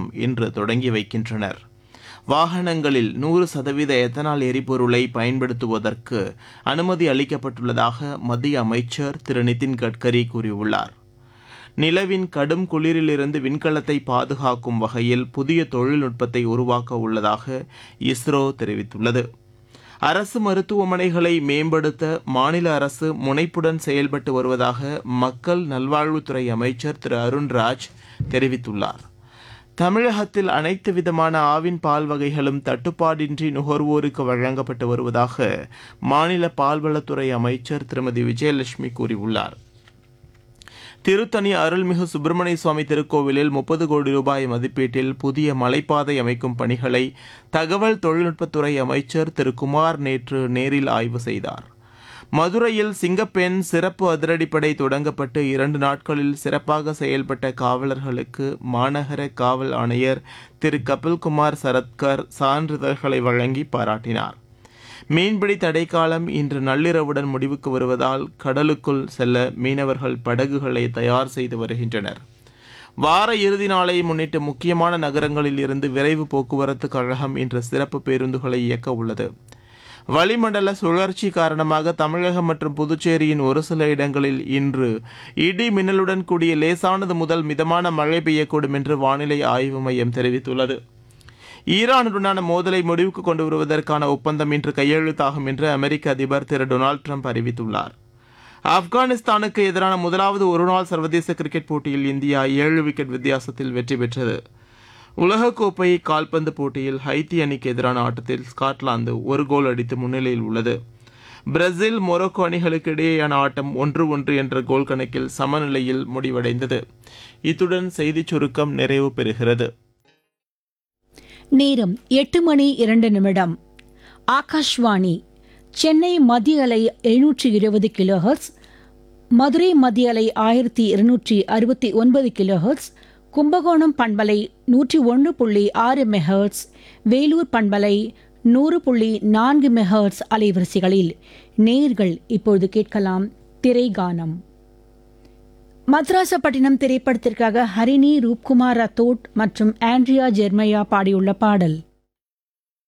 இன்று தொடங்கி வைக்கின்றனர் வாகனங்களில் நூறு சதவீத எத்தனால் எரிபொருளை பயன்படுத்துவதற்கு அனுமதி அளிக்கப்பட்டுள்ளதாக மத்திய அமைச்சர் திரு நிதின் கட்கரி கூறியுள்ளார் நிலவின் கடும் குளிரிலிருந்து விண்கலத்தை பாதுகாக்கும் வகையில் புதிய தொழில்நுட்பத்தை உருவாக்க உள்ளதாக இஸ்ரோ தெரிவித்துள்ளது அரசு மருத்துவமனைகளை மேம்படுத்த மாநில அரசு முனைப்புடன் செயல்பட்டு வருவதாக மக்கள் நல்வாழ்வுத்துறை அமைச்சர் திரு அருண்ராஜ் தெரிவித்துள்ளார் தமிழகத்தில் அனைத்து விதமான ஆவின் பால் வகைகளும் தட்டுப்பாடின்றி நுகர்வோருக்கு வழங்கப்பட்டு வருவதாக மாநில பால்வளத்துறை அமைச்சர் திருமதி விஜயலட்சுமி கூறியுள்ளார் திருத்தணி அருள்மிகு சுப்பிரமணிய சுவாமி திருக்கோவிலில் முப்பது கோடி ரூபாய் மதிப்பீட்டில் புதிய மலைப்பாதை அமைக்கும் பணிகளை தகவல் தொழில்நுட்பத்துறை அமைச்சர் திரு குமார் நேற்று நேரில் ஆய்வு செய்தார் மதுரையில் சிங்கப்பெண் சிறப்பு அதிரடிப்படை தொடங்கப்பட்டு இரண்டு நாட்களில் சிறப்பாக செயல்பட்ட காவலர்களுக்கு மாநகர காவல் ஆணையர் திரு கபில்குமார் சரத்கர் சான்றிதழ்களை வழங்கி பாராட்டினார் மீன்பிடி தடைக்காலம் இன்று நள்ளிரவுடன் முடிவுக்கு வருவதால் கடலுக்குள் செல்ல மீனவர்கள் படகுகளை தயார் செய்து வருகின்றனர் வார இறுதி நாளை முன்னிட்டு முக்கியமான நகரங்களில் இருந்து விரைவு போக்குவரத்து கழகம் இன்று சிறப்பு பேருந்துகளை இயக்க உள்ளது வளிமண்டல சுழற்சி காரணமாக தமிழகம் மற்றும் புதுச்சேரியின் ஒரு சில இடங்களில் இன்று இடி மின்னலுடன் கூடிய லேசானது முதல் மிதமான மழை பெய்யக்கூடும் என்று வானிலை ஆய்வு மையம் தெரிவித்துள்ளது ஈரானுடனான மோதலை முடிவுக்கு கொண்டு வருவதற்கான ஒப்பந்தம் இன்று கையெழுத்தாகும் என்று அமெரிக்க அதிபர் திரு டொனால்டு ட்ரம்ப் அறிவித்துள்ளார் ஆப்கானிஸ்தானுக்கு எதிரான முதலாவது ஒருநாள் சர்வதேச கிரிக்கெட் போட்டியில் இந்தியா ஏழு விக்கெட் வித்தியாசத்தில் வெற்றி பெற்றது உலகக்கோப்பை கால்பந்து போட்டியில் ஹைத்தி அணிக்கு எதிரான ஆட்டத்தில் ஸ்காட்லாந்து ஒரு கோல் அடித்து முன்னிலையில் உள்ளது பிரேசில் மொரோக்கோ அணிகளுக்கு இடையேயான ஆட்டம் ஒன்று ஒன்று என்ற கோல் கணக்கில் சமநிலையில் முடிவடைந்தது இத்துடன் செய்திச் சுருக்கம் நிறைவு பெறுகிறது நேரம் எட்டு மணி இரண்டு நிமிடம் ஆகாஷ்வாணி சென்னை மத்திய அலை எழுநூற்றி இருபது கிலோஹெர்ட்ஸ் மதுரை மத்திய அலை ஆயிரத்தி இருநூற்றி அறுபத்தி ஒன்பது கிலோஹெர்ட்ஸ் கும்பகோணம் பண்பலை நூற்றி ஒன்று புள்ளி ஆறு மெஹர்ட்ஸ் வேலூர் பண்பலை நூறு புள்ளி நான்கு மெஹர்ட்ஸ் அலைவரிசைகளில் நேர்கள் இப்பொழுது கேட்கலாம் திரைகானம் மத்ராசப்பட்டினம் திரைப்படத்திற்காக ஹரிணி ரூப்குமார் ரத்தோட் மற்றும் ஆண்ட்ரியா ஜெர்மையா பாடியுள்ள பாடல்